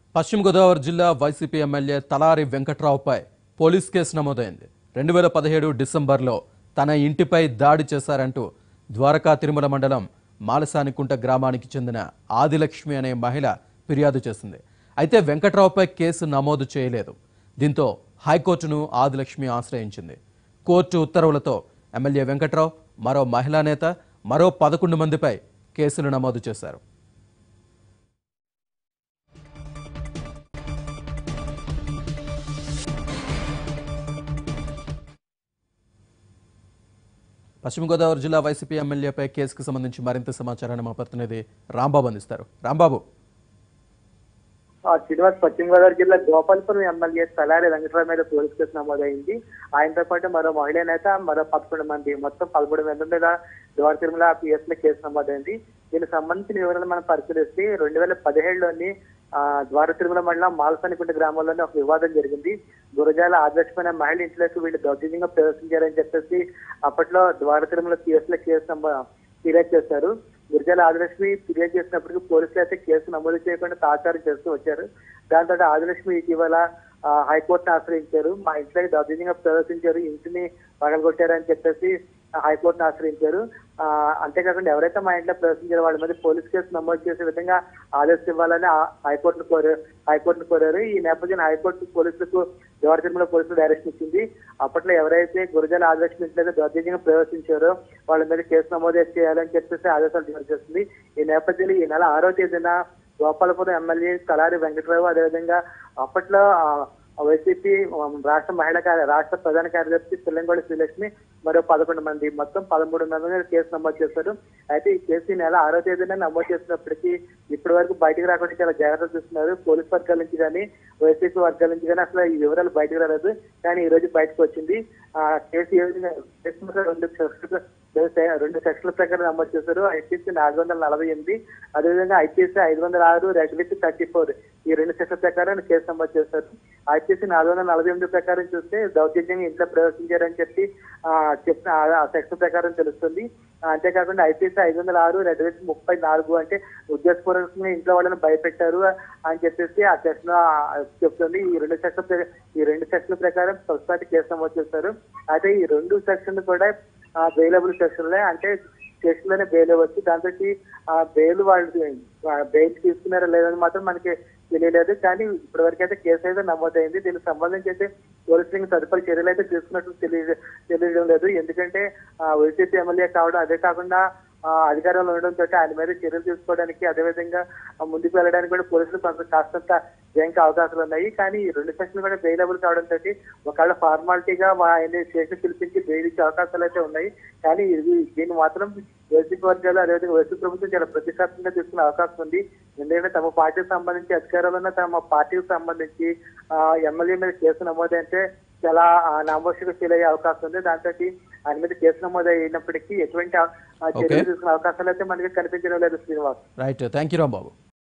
పశ్చిమ గోదావరి జిల్లా YCP MLA Talari వెంకట్రావుపై పోలీస్ కేసు నమోదైంది రెండు వేల పదిహేడు డిసెంబర్లో తన ఇంటిపై దాడి చేశారంటూ ద్వారకా తిరుమల మండలం మాలసానికుంట గ్రామానికి చెందిన ఆదిలక్ష్మి అనే మహిళ ఫిర్యాదు చేసింది అయితే వెంకట్రావుపై కేసు నమోదు చేయలేదు దీంతో హైకోర్టును ఆదిలక్ష్మి ఆశ్రయించింది కోర్టు ఉత్తర్వులతో ఎమ్మెల్యే వెంకట్రావు మరో మహిళా నేత మరో పదకొండు మందిపై కేసులు నమోదు చేశారు పశ్చిమ గోదావరి జిల్లా వైసీపీ ఎమ్మెల్యేపై కేసుకు సంబంధించి మరింత సమాచారాన్ని మా ప్రతినిధి రాంబాబు అందిస్తారు రాంబాబు ఆ శ్రీనివాస్ పశ్చిమ గోదావరి జిల్లా గోపాలపురం ఎమ్మెల్యే తలారి వెంకటరావు మీద పోలీస్ కేసు నమోదైంది ఆయనతో పాటు మరో మహిళా నేత మరో పదకొండు మంది మొత్తం పదమూడు మంది మీద ద్వార తిరుమల పిఎస్ లో కేసు నమోదైంది దీనికి సంబంధించిన వివరాలు మనం పరిశీలిస్తే రెండు వేల పదిహేడులోని ఆ ద్వార తిరుమల మండలం మాల్సనికుంట గ్రామంలోనే ఒక వివాదం జరిగింది గురజాల ఆదర్శమైన మహిళ ఇంట్లోకి వీళ్ళు దౌర్జన్యంగా ప్రవేశించారని చెప్పేసి అప్పట్లో ద్వార తిరుమల పిఎస్ లో కేసు నమో- ఫిర్యాదు చేశారు గురిజాల ఆదిలక్ష్మి ఫిర్యాదు చేసినప్పటికీ పోలీసులు అయితే కేసు నమోదు చేయకుండా తాచారం చేస్తూ వచ్చారు దాంతో ఆదిలక్ష్మి ఇటీవల ఆ, హైకోర్టును ఆశ్రయించారు మా ఇంట్లోకి దౌర్జన్యంగా ప్రవేశించారు ఇంటిని పగలగొట్టారని చెప్పేసి ఆ, హైకోర్టును ఆశ్రయించారు ఆ, అంతేకాకుండా ఎవరైతే మా ఇంట్లో ప్రవేశించారో వాళ్ళ మీద పోలీస్ కేసు నమోదు చేసే విధంగా ఆదేశం ఇవ్వాలని ఆ- హైకోర్టును కోరారు హైకోర్టును కోరారు ఈ నేపథ్యంలో హైకోర్టు పోలీసులకు జవహర్ తిరుమల పోలీసులు డైరెక్షన్ ఇచ్చింది అప్పట్లో ఎవరైతే గురజాల ఆదిలక్ష్మి ఇంట్లో దౌర్జన్యంగా ప్రవేశించారో వాళ్ళ మీద కేసు నమోదు చేయాలని చెప్పేసి ఆదేశాలు జారీ చేస్తుంది ఈ నేపథ్యంలో ఈ నెల ఆరో తేదీన గోపాలపురం ఎమ్మెల్యే తలారి వెంకటరావు అదేవిధంగా అప్పట్లో ఆ, వైసీపీ రాష్ట్ర మహిళా కార్య రాష్ట్ర ప్రధాన కార్యదర్శి పిల్లంగోడి శ్రీలక్ష్మి మరో పదకొండు మంది మొత్తం పదమూడు మంది మీద కేసు నమోదు చేశారు అయితే ఈ కేసు ఈ నెల ఆరో తేదీన నమోదు చేసినప్పటికీ ఇప్పటి వరకు బయటకు రాకుండా చాలా జాగ్రత్తలు చూస్తున్నారు పోలీస్ వర్గాల నుంచి కానీ వైసీపీ వర్గాల నుంచి కానీ అసలు ఈ వివరాలు బయటకు రాలేదు కానీ ఈ రోజు బయటకు వచ్చింది ఆ కేసు ఏ విధంగా కేసు మీద రెండు సెక్షన్లు- రెండు సె- రెండు సెక్షన్ల ప్రకారం నమోదు చేశారు ఐపీసీ నాలుగు వందల నలభై ఎనిమిది అదేవిధంగా ఐపీసీ ఐదు వందల ఆరు రెడ్ విత్ థర్టీ ఫోర్ ఈ రెండు సెక్షన్ల ప్రకారం కేసు నమోదు చేశారు ఐపీసీ నాలుగు వందల నలభై ఎనిమిది ప్రకారం చూస్తే దౌర్జన్యంగా ఇంట్లో ప్రవేశించారని చెప్పి ఆ, చెప్పిన ఆ- ఆ సెక్షన్ ప్రకారం తెలుస్తుంది ఆ, అంతేకాకుండా ఐపీసీ ఐదు వందల ఆరు రెడ్ విత్ ముప్పై నాలుగు అంటే ఉద్యోగపూర్వకంగా ఇంట్లో వాళ్ళని భయపెట్టారు అని చెప్పేసి ఆ సెక్షన్ చెప్తుంది ఈ రెండు సెక్షన్ ఈ రెండు సెక్షన్ ప్రకారం ప్రస్తుతానికి కేసు నమోదు చేశారు అయితే ఈ రెండు సెక్షన్లు కూడా అవైలబుల్ సెక్షన్లే అంటే స్టేషన్ లోనే బెయిల్ ఇవ్వచ్చు దాంతో ఆ బెయిల్ వాళ్ళు బెయిల్ తీసుకున్నారా లేదని మాత్రం మనకి తెలియలేదు కానీ ఇప్పటి వరకు అయితే కేసు అయితే నమోదైంది దీనికి సంబంధించి అయితే పోలీసులకు తదుపరి చర్యలు అయితే తీసుకున్నట్టు తెలియ తెలియడం లేదు ఎందుకంటే ఆ, వైసీపీ ఎమ్మెల్యే కావడం అదే కాకుండా ఆ, అధికారంలో ఉండడంతో ఆయన మీద చర్యలు తీసుకోవడానికి అదేవిధంగా ఆ, ముందుకు వెళ్ళడానికి కూడా పోలీసులు కొంత కాస్తంత జయంక అవకాశాలు ఉన్నాయి కానీ ఈ రెండు సెక్షన్లు కూడా బెయిలబుల్ కావడంతో ఒకవేళ ఫార్మాలిటీగా ఆయన స్టేషన్ పిలిపించి బెయిల్ ఇచ్చే అవకాశాలు అయితే ఉన్నాయి కానీ ఇది దీన్ని మాత్రం వైసీపీ వర్గాలు అదేవిధంగా వైసీపీ ప్రభుత్వం చాలా ప్రతిష్టాత్మకంగా తీసుకునే అవకాశం ఉంది ఎందుకంటే తమ పార్టీకి సంబంధించి అధికారంలో ఉన్న తమ పార్టీకి సంబంధించి ఆ, ఎమ్మెల్యే మీద కేసు నమోదంటే చాలా నామోషిగా ఫీల్ అయ్యే అవకాశం ఉంది దాంతో ఆయన మీద కేసు నమోదు అయినప్పటికీ ఎటువంటి ఆ, చర్యలు Okay. తీసుకునే అవకాశాలు అయితే మనకి కనిపించడం లేదు Srinivas right thank you Rambabu